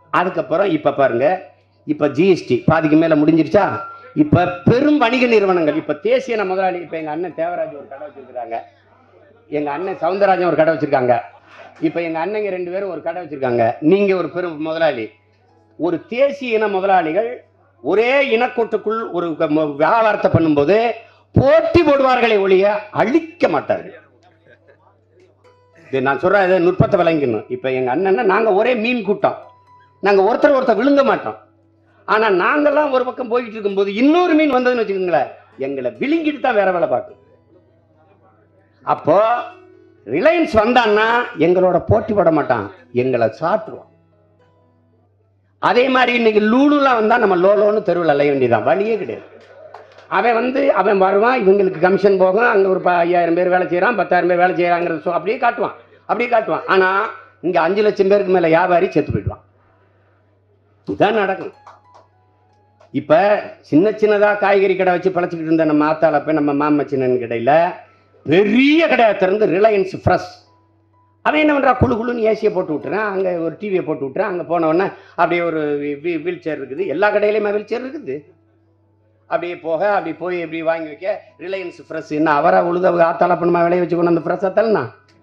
அதுக்கப்புறம் இப்ப பாருங்க இப்ப ஜிஎஸ்டி பாதிக்கு மேல முடிஞ்சிருச்சா இப்ப பெரும் வணிக நிறுவனங்கள் இப்ப தேசிய முதலாளி இப்ப எங்க அண்ணன் தேவராஜ் ஒரு கடை வச்சிருக்காங்க எங்க அண்ணன் சவுந்தரராஜன் ஒரு கடை வச்சிருக்காங்க இப்ப எங்க அண்ணங்க ரெண்டு பேரும் ஒரு கடை வச்சிருக்காங்க நீங்க ஒரு பெரும் முதலாளி ஒரு தேசிய இன முதலாளிகள் ஒரே இனக்கூட்டுக்குள் ஒரு க- ம- வியாபாரத்தை பண்ணும்போது போட்டி போடுவார்களே ஒழிய அழிக்க மாட்டார்கள் இது நான் சொல்றேன் இதை நுட்பத்தை விளங்கணும் இப்ப எங்க அண்ணன் நாங்க ஒரே மீன் கூட்டம் நாங்க ஒருத்தர் ஒருத்தர் விழுங்க மாட்டோம் ஆனா நாங்கெல்லாம் ஒரு பக்கம் போயிட்டு இருக்கும்போது இன்னொரு மீன் வந்ததுன்னு வச்சுக்கோங்களேன் எங்களை விழுங்கிட்டு தான் வேற வேலை பார்க்கும் அப்போ ரிலையன்ஸ் வந்தான்னா எங்களோட போட்டி போட மாட்டான் எங்களை சாப்பிட்டுருவான் அதே மாதிரி இன்னைக்கு லூலுலாம் வந்தா நம்ம லோலோன்னு தெருவில் அலைய வேண்டியதான் வழியே கிடையாது அவன் வந்து அவன் வருவான் இவங்களுக்கு கமிஷன் போகும் அங்க ஒரு ப- ஐயாயிரம் பேர் வேலை செய்யறான் பத்தாயிரம் பேர் வேலை செய்யறாங்கிறது சொ- அப்படியே காட்டுவான் அப்படியே காட்டுவான் ஆனா இங்க அஞ்சு லட்சம் பேருக்கு மேல வியாபாரி செத்து போயிடுவான் இதான் நடக்கும் இப்ப சின்ன சின்னதா காய்கறி கடை வச்சு பழச்சிக்கிட்டு இருந்த நம்ம ஆத்தால போய் நம்ம மாமச்சினன் கடையில பெரிய கடையை திறந்து ரிலையன்ஸ் ஃப்ரெஷ் அவன் என்ன பண்றான் குழு குழுன்னு ஏசியை போட்டு விட்டுறான் அங்க ஒரு டிவியை போட்டு விட்டுறான் அங்க போன உடனே அப்படியே ஒரு வீல் சேர் இருக்குது எல்லா கடையிலையுமே வீல் சேர் இருக்குது அப்படியே போக அப்படி போய் இப்படி வாங்கி வைக்க ரிலையன்ஸ் ஃப்ரெஷ் என்ன அவரை உழுத ஆத்தால பண்ணுமா விளைய வச்சு கொண்டு அந்த ஃப்ரெஷ்ஷை தள்ளனா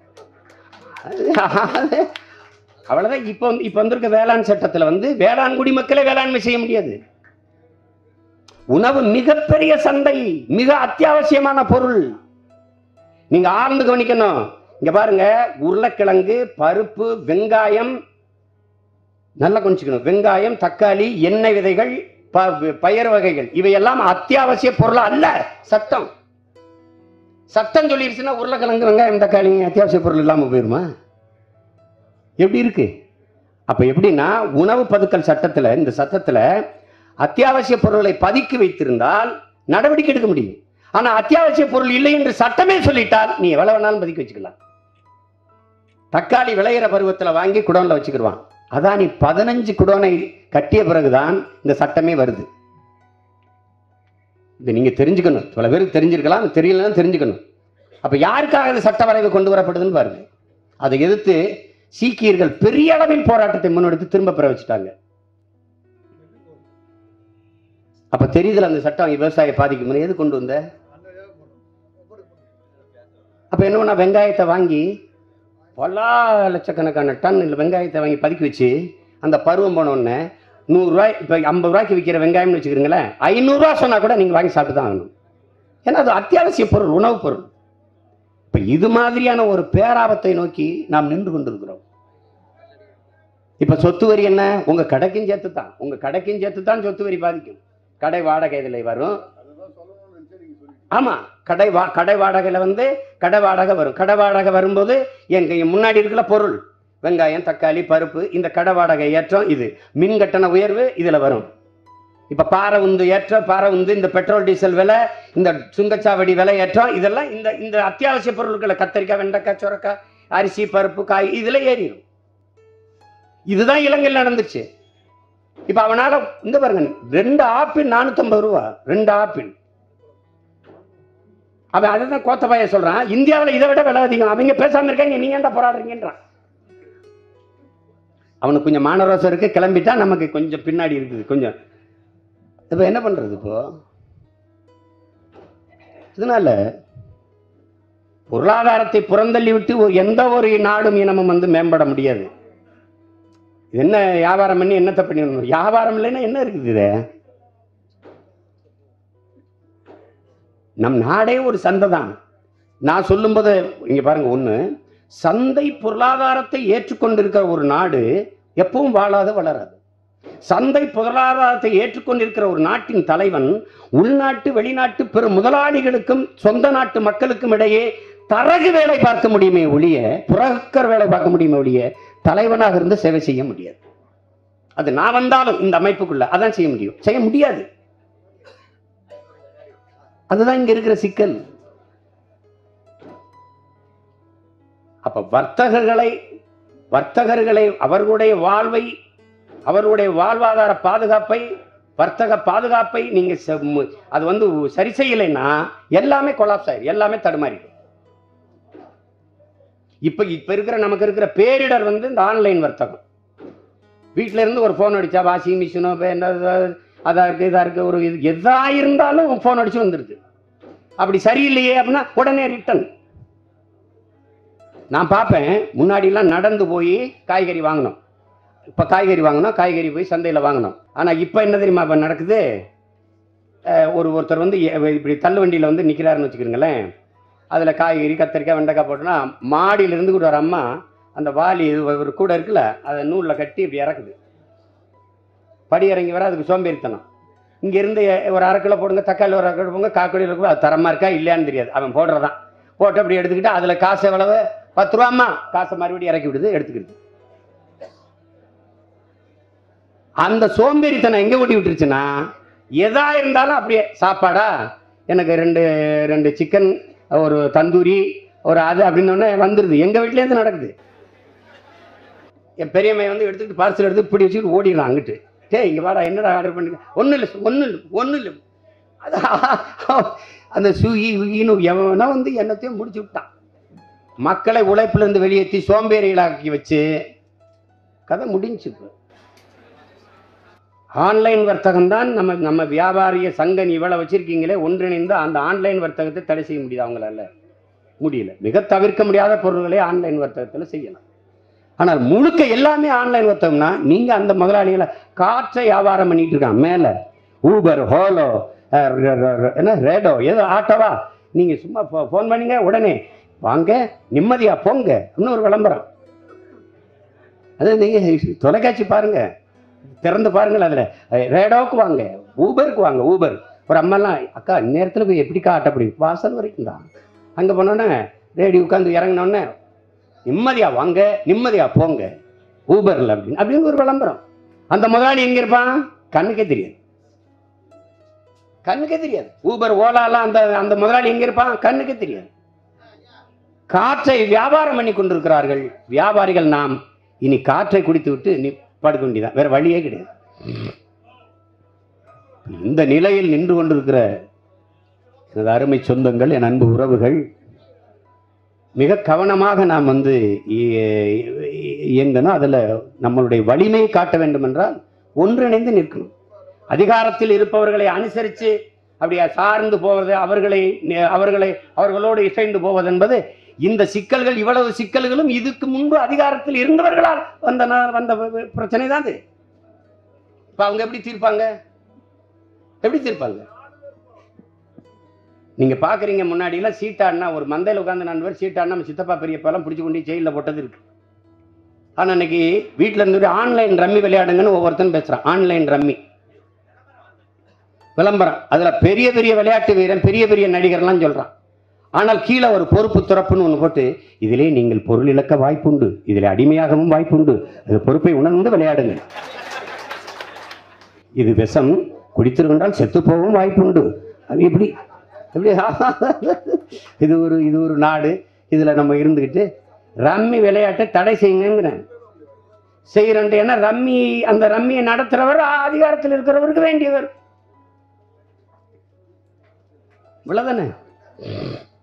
அவ்வளவுதான் இப்போ வந்து இப்போ வந்திருக்க வேளாண் சட்டத்துல வந்து வேளாண் குடிமக்களே வேளாண்மை செய்ய முடியாது உணவு மிகப்பெரிய சந்தை மிக அத்தியாவசியமான பொருள் நீங்க ஆழ்ந்து கவனிக்கணும் இங்க பாருங்க உருளைக்கிழங்கு பருப்பு வெங்காயம் நல்லா கொஞ்சிக்கணும் வெங்காயம் தக்காளி எண்ணெய் விதைகள் ப- பயறு வகைகள் இவையெல்லாம் அத்தியாவசிய பொருள் அல்ல சட்டம் சட்டம் சொல்லிருச்சுன்னா உருளைக்கிழங்கு வெங்காயம் தக்காளி அத்தியாவசிய பொருள் இல்லாம போயிருமா எப்படி இருக்கு அப்ப எப்படின்னா உணவு பதுக்கல் சட்டத்துல இந்த சட்டத்துல அத்தியாவசிய பொருளை பதுக்கி வைத்திருந்தால் நடவடிக்கை எடுக்க முடியும் ஆனா அத்தியாவசிய பொருள் இல்லை என்று சட்டமே சொல்லிட்டால் நீ எவ்வளவு வேணாலும் பதுக்கி வச்சுக்கலாம் தக்காளி விளையிற பருவத்துல வாங்கி குடோன்ல வச்சுக்கிடுவான் அதான் நீ பதினஞ்சு குடோனை கட்டிய பிறகுதான் இந்த சட்டமே வருது இது நீங்க தெரிஞ்சுக்கணும் பல பேருக்கு தெரிஞ்சிருக்கலாம் தெரியலன்னு தெரிஞ்சுக்கணும் அப்ப யாருக்காக இந்த சட்ட வரைவு கொண்டு வரப்படுதுன்னு பாருங்க அதை எதிர்த்து சீக்கியர்கள் பெரிய அளவில் போராட்டத்தை முன்னெடுத்து திரும்ப பெற வச்சுட்டாங்க அப்ப தெரியுதுல அந்த சட்டம் விவசாய பாதிக்கும் எது கொண்டு வந்த அப்ப என்ன பண்ணா வெங்காயத்தை வாங்கி பல லட்சக்கணக்கான டன் இல்ல வெங்காயத்தை வாங்கி பதுக்கி வச்சு அந்த பருவம் போன உடனே நூறுரூவாய் இப்போ ஐம்பது ரூபாய்க்கு விற்கிற வெங்காயம்னு வச்சுக்கிறீங்களேன் ஐநூறுரூவா சொன்னா கூட நீங்கள் வாங்கி சாப்பிட்டு தான் ஆகணும் ஏன்னா அது அத்தியாவசிய பொருள் உணவுப் பொருள் இப்போ இது மாதிரியான ஒரு பேராபத்தை நோக்கி நாம் நின்று கொண்டிருக்கிறோம் இப்போ சொத்து வரி என்ன உங்க கடைக்கும் சேர்த்து தான் உங்க கடைக்கும் சேர்த்து தான் சொத்து வரி பாதிக்கும் கடை வாடகை இதில் வரும் ஆமா கடை வா கடை வாடகையில வந்து கடை வாடகை வரும் கடை வாடகை வரும்போது எங்க முன்னாடி இருக்கிற பொருள் வெங்காயம் தக்காளி பருப்பு இந்த கடை வாடகை ஏற்றம் இது மின் கட்டண உயர்வு இதுல வரும் இப்ப பாறை உந்து ஏற்றம் பாறை உந்து இந்த பெட்ரோல் டீசல் விலை இந்த சுங்கச்சாவடி விலை ஏற்றம் இதெல்லாம் இந்த இந்த அத்தியாவசிய பொருட்களை கத்தரிக்காய் வெண்டைக்காய் சுரக்காய் அரிசி பருப்பு காய் இதுல ஏறிடும் இதுதான் இலங்கையில் நடந்துச்சு இப்ப அவனால இந்த பாருங்க ரெண்டு ஆப்பிள் நானூத்தம்பது ரூபா ரெண்டு ஆப்பிள் அவன் அதை தான் கோத்தபாய சொல்றான் இந்தியாவில் இதை விட விலை அதிகம் அவங்க பேசாம இருக்காங்க நீங்க ஏன்டா போராடுறீங்கன்றான் அவனுக்கு கொஞ்சம் மானரோசம் இருக்கு கிளம்பிட்டா நமக்கு கொஞ்சம் பின்னாடி இருக்குது கொஞ்சம் இப்ப என்ன பண்றது இப்போ இதனால பொருளாதாரத்தை புறந்தள்ளி விட்டு ஒரு- எந்த ஒரு நாடும் இனமும் வந்து மேம்பட முடியாது இது என்ன வியாபாரம் பண்ணி என்னத்தை பண்ணிடணும் வியாபாரம் இல்லைன்னா என்ன இருக்குது இது நம் நாடே ஒரு சந்தை தான் நான் சொல்லும்போது இங்க பாருங்க ஒண்ணு சந்தை பொருளாதாரத்தை ஏற்றுக்கொண்டிருக்கிற ஒரு நாடு எப்பவும் வாழாது வளராது சந்தை பொருளாதாரத்தை ஏற்றுக்கொண்டிருக்கிற ஒரு நாட்டின் தலைவன் உள்நாட்டு வெளிநாட்டு பெரும் முதலாளிகளுக்கும் சொந்த நாட்டு மக்களுக்கும் இடையே தரகு வேலை பார்க்க முடியுமே ஒழிய புறக்கர் வேலை பார்க்க முடியுமே ஒழிய தலைவனாக இருந்து சேவை செய்ய முடியாது அது நான் வந்தாலும் இந்த அமைப்புக்குள்ள அதான் செய்ய முடியும் செய்ய முடியாது அதுதான் இங்க இருக்கிற சிக்கல் அப்ப வர்த்தகர்களை வர்த்தகர்களை அவர்களுடைய வாழ்வை அவர்களுடைய வாழ்வாதார பாதுகாப்பை வர்த்தக பாதுகாப்பை நீங்க செ- மு- அது வந்து சரி செய்யலைன்னா எல்லாமே கொலாப்ஸ் ஆயிரும் எல்லாமே தடுமாறிடும் இப்ப இப்ப இருக்கிற நமக்கு இருக்கிற பேரிடர் வந்து இந்த ஆன்லைன் வர்த்தகம் வீட்டில இருந்து ஒரு ஃபோன் அடிச்சா வாஷிங் மிஷினோ என்ன அதாக இருக்குது இதாக இருக்குது ஒரு இது எதா இருந்தாலும் ஃபோன் அடிச்சு வந்துடுது அப்படி சரியில்லையே அப்படின்னா உடனே ரிட்டன் நான் பார்ப்பேன் முன்னாடிலாம் நடந்து போய் காய்கறி வாங்கணும் இப்போ காய்கறி வாங்கணும் காய்கறி போய் சந்தையில் வாங்கணும் ஆனால் இப்போ என்ன தெரியுமா இப்போ நடக்குது அஹ் ஒரு ஒருத்தர் வந்து எ- இப்படி தள்ளு வண்டியில் வந்து நிற்கிறாருன்னு வச்சுக்கிறீங்களேன் அதில் காய்கறி கத்திரிக்காய் வெண்டைக்காய் போட்டோன்னா மாடியிலேருந்து கூட ஒரு அம்மா அந்த வாளி இது ஒரு கூட இருக்குல்ல அதை நூலில் கட்டி இப்படி இறக்குது படி இறங்கி வர அதுக்கு சோம்பேறித்தனம் இங்கேருந்து ஒரு அரை கிலோ போடுங்க தக்காளி ஒரு அரை கிலோ போடுங்க காக்கொடியில் கூட அது தரமாக இருக்கா இல்லையான்னு தெரியாது அவன் போடுறதான் போட்டு அப்படி எடுத்துக்கிட்டு அதில் காசு எவ்வளவு பத்து ரூபாம்மா காசை மறுபடியும் இறக்கி விடுது எடுத்துக்கிடுது அந்த சோம்பேறித்தனம் எங்கே ஓட்டி விட்டுருச்சுன்னா எதா இருந்தாலும் அப்படியே சாப்பாடா எனக்கு ரெண்டு ரெண்டு சிக்கன் ஒரு தந்தூரி ஒரு அது அப்படின்னு வந்துடுது எங்கள் வீட்லேருந்து நடக்குது என் பெரியம்மை வந்து எடுத்துக்கிட்டு பார்சல் எடுத்து இப்படி வச்சுக்கிட்டு ஓடிடலாம் அங்கிட்டு டேய் இங்கே வாடா என்னடா ஆர்டர் பண்ணி ஒன்றும் இல்லை ஒன்றும் இல்லை ஒன்றும் இல்லை அது அந்த சுகி உகின்னு எவனா வந்து என்னத்தையும் முடிச்சு விட்டான் மக்களை உழைப்பிலிருந்து வெளியேற்றி சோம்பேறிகளாக்கி வச்சு கதை முடிஞ்சு இப்போ ஆன்லைன் வர்த்தகம் தான் நம்ம நம்ம வியாபாரிய சங்கம் இவ்வளவு வச்சிருக்கீங்களே ஒன்றிணைந்து அந்த ஆன்லைன் வர்த்தகத்தை தடை செய்ய முடியுது அவங்களால முடியல மிக தவிர்க்க முடியாத பொருள்களை ஆன்லைன் வர்த்தகத்தில் செய்யலாம் ஆனால் முழுக்க எல்லாமே ஆன்லைன் வர்த்தகம்னா நீங்க அந்த முதலாளிகளை காற்றை வியாபாரம் பண்ணிட்டு இருக்கான் மேல ஊபர் ஹோலோ அஹ், ர- ர- ர- என்ன ரேடோ ஏதோ ஆட்டோவா நீங்க சும்மா ஃபோன் பண்ணீங்க உடனே வாங்க நிம்மதியா போங்க இன்னும் ஒரு விளம்பரம் அது நீங்க தொலைக்காட்சி பாருங்க திறந்து பாருங்கள் அதில் ரேடோவுக்கு வாங்க ஊபருக்கு வாங்க ஊபர் ஒரு அம்மாலாம் அக்கா நேரத்தில் போய் எப்படிக்கா ஆட்ட முடியும் வாசல் வரைக்கும் தான் அங்கே போனோன்னே ரேடி உட்காந்து இறங்கினோடனே நிம்மதியா வாங்க நிம்மதியா போங்க ஊபரில் அப்படின்னு அப்படின்னு ஒரு விளம்பரம் அந்த முதலாளி எங்கே இருப்பான் கண்ணுக்கே தெரியாது கண்ணுக்கே தெரியாது ஊபர் ஓலாலாம் அந்த அந்த முதலாளி எங்கே இருப்பான் கண்ணுக்கே தெரியாது காற்றை வியாபாரம் பண்ணி கொண்டிருக்கிறார்கள் வியாபாரிகள் நாம் இனி காற்றை குடித்து விட்டு நீ படுக்க வேண்டியதான் வேற வழியே கிடையாது இந்த நிலையில் நின்று கொண்டிருக்கிற எனது அருமை சொந்தங்கள் என் அன்பு உறவுகள் மிக கவனமாக நாம் வந்து இ- இயங்கணும் அதில் நம்மளுடைய வலிமையை காட்ட வேண்டும் என்றால் ஒன்றிணைந்து நிற்கணும் அதிகாரத்தில் இருப்பவர்களை அனுசரித்து அப்படியே சார்ந்து போவது அவர்களை அவர்களை அவர்களோடு இசைந்து போவது என்பது இந்த சிக்கல்கள் இவ்வளவு சிக்கல்களும் இதுக்கு முன்பு அதிகாரத்தில் இருந்தவர்களால் வந்த நா- வந்த வ- பிரச்சனை தான் அது இப்ப அவங்க எப்படி தீர்ப்பாங்க எப்படி தீர்ப்பாங்க நீங்க பாக்குறீங்க முன்னாடி எல்லாம் சீட்டாடினா ஒரு மந்தையில் உட்கார்ந்து நாலு பேர் சீட்டாடினா நம்ம சித்தப்பா பெரியப்பாலாம் பிடிச்சு கொண்டு ஜெயிலில் போட்டது இருக்கு ஆனா இன்னைக்கு வீட்டில் இருந்து ஆன்லைன் ரம்மி விளையாடுங்கன்னு ஒவ்வொருத்தன் பேசுறான் ஆன்லைன் ரம்மி விளம்பரம் அதுல பெரிய பெரிய விளையாட்டு வீரன் பெரிய பெரிய நடிகர்லாம் சொல்றான் ஆனால் கீழே ஒரு பொறுப்பு துறப்புன்னு ஒன்று போட்டு இதிலே நீங்கள் பொருள் இழக்க வாய்ப்புண்டு இதில் அடிமையாகவும் வாய்ப்புண்டு அது பொறுப்பை உணர்ந்து விளையாடுங்கள் இது விஷம் குடித்திருந்தால் செத்து போகவும் வாய்ப்புண்டு அது எப்படி எப்படி இது ஒரு இது ஒரு நாடு இதில் நம்ம இருந்துக்கிட்டு ரம்மி விளையாட்டை தடை செய்யுங்கிறேன் செய்கிறேன் ஏன்னா ரம்மி அந்த ரம்மியை நடத்துறவர் அதிகாரத்தில் இருக்கிறவருக்கு வேண்டியவர் இவ்வளவுதானே